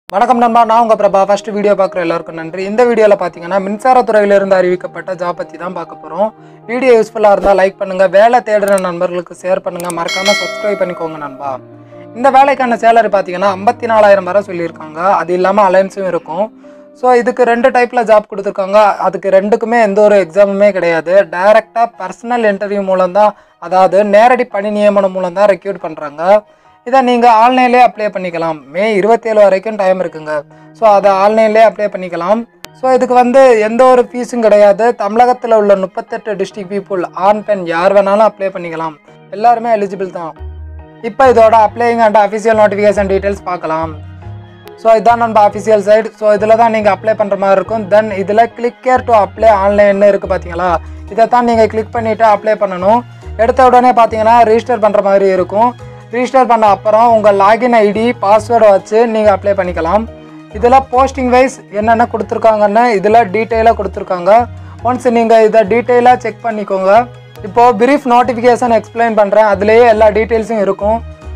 வணக்கம் நண்பா நான் உங்கள் பிரபா ஃபர்ஸ்ட் வீடியோ பார்க்குற எல்லாருக்கும் நன்றி இந்த வீடியோவில் பார்த்தீங்கன்னா மின்சாரத்துறையிலிருந்து அறிவிக்கப்பட்ட ஜாப் பற்றி தான் பார்க்க போகிறோம் வீடியோ யூஸ்ஃபுல்லாக இருந்தால் லைக் பண்ணுங்கள் வேலை தேடுற நண்பர்களுக்கு ஷேர் பண்ணுங்கள் மறக்காமல் சப்ஸ்கிரைப் பண்ணிக்கோங்க நண்பா இந்த வேலைக்கான சேலரி பார்த்தீங்கன்னா ஐம்பத்தி நாலாயிரம் வரை சொல்லியிருக்காங்க அது இல்லாமல் அலைன்ஸும் இருக்கும் ஸோ இதுக்கு ரெண்டு டைப்பில் ஜாப் கொடுத்துருக்காங்க அதுக்கு ரெண்டுக்குமே எந்த ஒரு எக்ஸாமுமே கிடையாது டைரெக்டாக பர்சனல் இன்டர்வியூ மூலம் தான் அதாவது நேரடி பணி நியமனம் மூலம் தான் ரெக்யூட் பண்ணுறாங்க இதை நீங்கள் ஆன்லைன்லேயே அப்ளை பண்ணிக்கலாம் மே இருபத்தேழு வரைக்கும் டைம் இருக்குங்க ஸோ அதை ஆன்லைன்லேயே அப்ளை பண்ணிக்கலாம் ஸோ இதுக்கு வந்து எந்த ஒரு ஃபீஸும் கிடையாது தமிழகத்தில் உள்ள முப்பத்தெட்டு டிஸ்ட்ரிக்ட் பீப்புள் ஆண் பெண் யார் வேணாலும் அப்ளை பண்ணிக்கலாம் எல்லாருமே எலிஜிபிள் தான் இப்போ இதோட applying and official notification details பார்க்கலாம் ஸோ இதான் நம்ம அஃபிஷியல் சைட் ஸோ இதில் தான் நீங்கள் அப்ளை பண்ணுற மாதிரி இருக்கும் தென் இதில் கிளிக் கேர் டு அப்ளை ஆன்லைன்னு இருக்குது பார்த்தீங்களா இதை தான் நீங்கள் கிளிக் பண்ணிவிட்டு அப்ளை பண்ணணும் எடுத்த உடனே பார்த்தீங்கன்னா ரிஜிஸ்டர் பண்ணுற மாதிரி இருக்கும் ரிஜிஸ்டர் பண்ண அப்புறம் உங்கள் லாகின் ஐடி பாஸ்வேர்டை வச்சு நீங்கள் அப்ளை பண்ணிக்கலாம் இதில் போஸ்டிங் வைஸ் என்னென்ன கொடுத்துருக்காங்கன்னு இதில் டீட்டெயிலாக கொடுத்துருக்காங்க ஒன்ஸ் நீங்கள் இதை டீட்டெயிலாக செக் பண்ணிக்கோங்க இப்போது பிரீஃப் நோட்டிஃபிகேஷன் எக்ஸ்பிளைன் பண்ணுறேன் அதுலேயே எல்லா டீட்டெயில்ஸும் இருக்கும்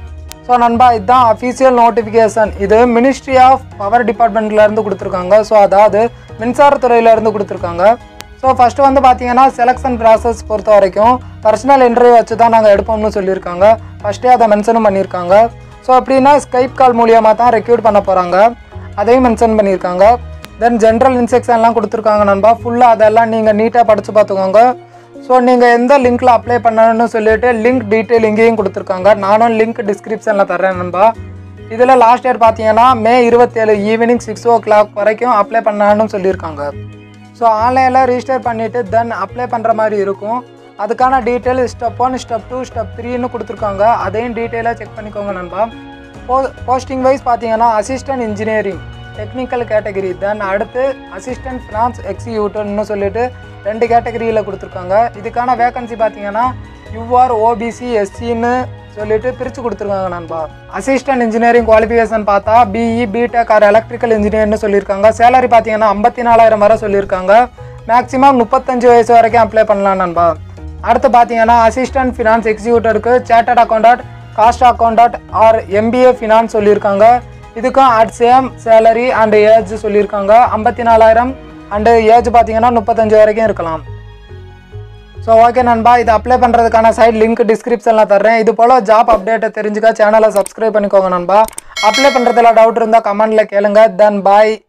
ஸோ நண்பா இதுதான் அஃபீஷியல் நோட்டிஃபிகேஷன் இது மினிஸ்ட்ரி ஆஃப் பவர் டிபார்ட்மெண்ட்லேருந்து கொடுத்துருக்காங்க ஸோ அதாவது மின்சாரத்துறையிலேருந்து கொடுத்துருக்காங்க ஸோ ஃபஸ்ட்டு வந்து பார்த்தீங்கன்னா செலெக்ஷன் ப்ராசஸ் பொறுத்த வரைக்கும் பர்சனல் இன்டர்வியூ வச்சு தான் நாங்கள் எடுப்போம்னு சொல்லியிருக்காங்க ஃபஸ்ட்டே அதை மென்ஷனும் பண்ணியிருக்காங்க ஸோ அப்படின்னா ஸ்கைப் கால் மூலியமாக தான் ரெக்யூட் பண்ண போகிறாங்க அதையும் மென்ஷன் பண்ணியிருக்காங்க தென் ஜென்ரல் இன்ஸ்ட்ரக்ஷன்லாம் கொடுத்துருக்காங்க நண்பா ஃபுல்லாக அதெல்லாம் நீங்கள் நீட்டாக படித்து பார்த்துக்கோங்க ஸோ நீங்கள் எந்த லிங்க்ல அப்ளை பண்ணணும்னு சொல்லிட்டு லிங்க் டீட்டெயில் இங்கேயும் கொடுத்துருக்காங்க நானும் லிங்க் டிஸ்கிரிப்ஷனில் தர்றேன் நண்பா இதில் லாஸ்ட் இயர் பார்த்தீங்கன்னா மே இருபத்தேழு ஈவினிங் சிக்ஸ் ஓ கிளாக் வரைக்கும் அப்ளை பண்ணணும்னு சொல்லியிருக்காங்க ஸோ ஆன்லைனில் ரிஜிஸ்டர் பண்ணிவிட்டு தென் அப்ளை பண்ணுற மாதிரி இருக்கும் அதுக்கான detail step one step two step த்ரீன்னு கொடுத்துருக்காங்க அதையும் டீட்டெயிலாக செக் பண்ணிக்கோங்க நண்பா போ போஸ்டிங் வைஸ் பார்த்தீங்கன்னா assistant engineering technical category then அடுத்து அசிஸ்டன்ட் ஃபினான்ஸ் எக்ஸிக்யூட்டிவ்னு சொல்லிட்டு ரெண்டு கேட்டகரியில் கொடுத்துருக்காங்க இதுக்கான வேகன்சி பார்த்தீங்கன்னா யூஆர் ஓபிசி எஸ்சின்னு சொல்லிட்டு பிரித்து கொடுத்துருக்காங்க நண்பா அசிஸ்டன்ட் இன்ஜினியரிங் குவாலிஃபிகேஷன் பார்த்தா பிஇ பிடெக் ஆர் எலக்ட்ரிக்கல் இன்ஜினியர்னு சொல்லியிருக்காங்க சேலரி பார்த்தீங்கன்னா ஐம்பத்தி நாலாயிரம் வரை சொல்லியிருக்காங்க மேக்ஸிமம் முப்பத்தஞ்சு வயசு வரைக்கும் அப்ளை பண்ணலாம் நண்பா அடுத்து பார்த்தீங்கன்னா அசிஸ்டன்ட் ஃபினான்ஸ் எக்ஸிக்யூட்டருக்கு chartered accountant cost accountant or MBA finance சொல்லியிருக்காங்க இதுக்கும் at same salary and age சொல்லியிருக்காங்க ஐம்பத்தி நாலாயிரம் அண்டு ஏஜ் பார்த்தீங்கன்னா முப்பத்தஞ்சு வரைக்கும் இருக்கலாம் ஸோ ஓகே நண்பா இது அப்ளை பண்ணுறதுக்கான சைட் லிங்க் டிஸ்கிரிப்ஷனில் தர்றேன் இது போல் ஜாப் அப்டேட்டை தெரிஞ்சுக்க சேனலை சப்ஸ்கிரைப் பண்ணிக்கோங்க நண்பா அப்ளை பண்ணுறதுல டவுட் இருந்தால் கமெண்ட்டில் கேளுங்க தென் பாய்